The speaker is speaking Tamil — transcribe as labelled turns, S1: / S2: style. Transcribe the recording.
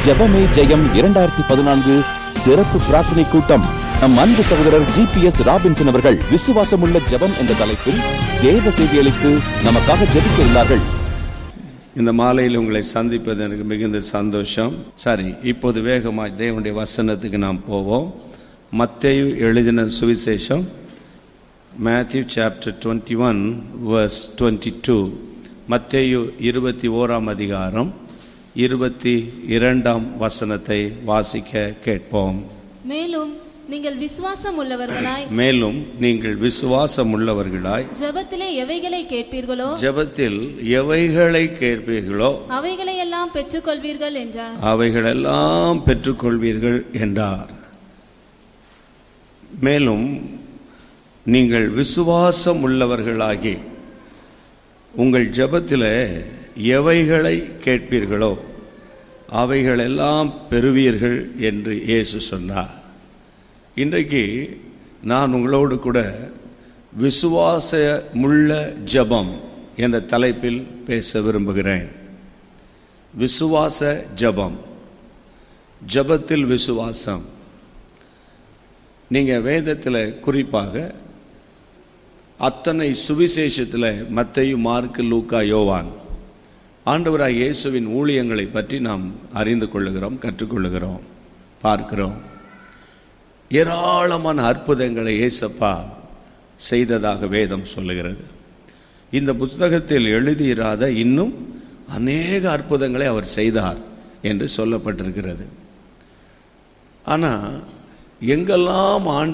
S1: ஜெபமே ஜெயம் இரண்டாயிரத்தி பதினான்கு சிறப்பு பிரார்த்தனை கூட்டம் நம் அன்பு சகோதரர் ஜி பி எஸ் ராபின்சன் அவர்கள் விசுவாசமுள்ள ஜெபம் என்ற தலைப்பில் தேவ செய்தி அளித்து நமக்காக ஜெபிக்க உள்ளார்கள்
S2: இந்த மாலையில் உங்களை சந்திப்பது எனக்கு மிகுந்த சந்தோஷம் சரி இப்போது வேகமாய் தேவனுடைய வசனத்துக்கு நாம் போவோம் மத்தேயு எழுதின சுவிசேஷம் Matthew chapter twenty one verse twenty two மத்தேயு இருபத்தி ஓராம் அதிகாரம் இருபத்தி இரண்டாம் வசனத்தை வாசிக்க கேட்போம்
S3: மேலும் நீங்கள் விசுவாசம் உள்ளவர்களாய்
S2: மேலும் நீங்கள் விசுவாசம் உள்ளவர்களாய்
S3: ஜெபத்திலே எவைகளை கேட்பீர்களோ
S2: ஜெபத்தில் எவைகளை கேட்பீர்களோ
S3: அவைகளையெல்லாம் பெற்றுக்கொள்வீர்கள் என்றார்
S2: அவைகளெல்லாம் பெற்றுக்கொள்வீர்கள் என்றார் மேலும் நீங்கள் விசுவாசம் உள்ளவர்களாகி உங்கள் ஜெபத்தில் எவைகளை கேட்பீர்களோ அவைகளெல்லாம் பெறுவீர்கள் என்று இயேசு சொன்னார் இன்றைக்கு நான் உங்களோடு கூட விசுவாசமுள்ள ஜெபம் என்ற தலைப்பில் பேச விரும்புகிறேன் விசுவாச ஜெபம் ஜெபத்தில் விசுவாசம் நீங்கள் வேதத்தில் குறிப்பாக அத்தனை சுவிசேஷத்தில் மத்தையு மார்க்கு லூக்கா யோவான் ஆண்டவராய் இயேசுவின் ஊழியங்களை பற்றி நாம் அறிந்து கொள்ளுகிறோம் கற்றுக்கொள்ளுகிறோம் பார்க்கிறோம் ஏராளமான அற்புதங்களை இயேசப்பா செய்ததாக வேதம் சொல்லுகிறது இந்த புத்தகத்தில் எழுதியிராத இன்னும் அநேக அற்புதங்களை அவர் செய்தார் என்று சொல்லப்பட்டிருக்கிறது ஆனால் எங்கெல்லாம் ஆண்டு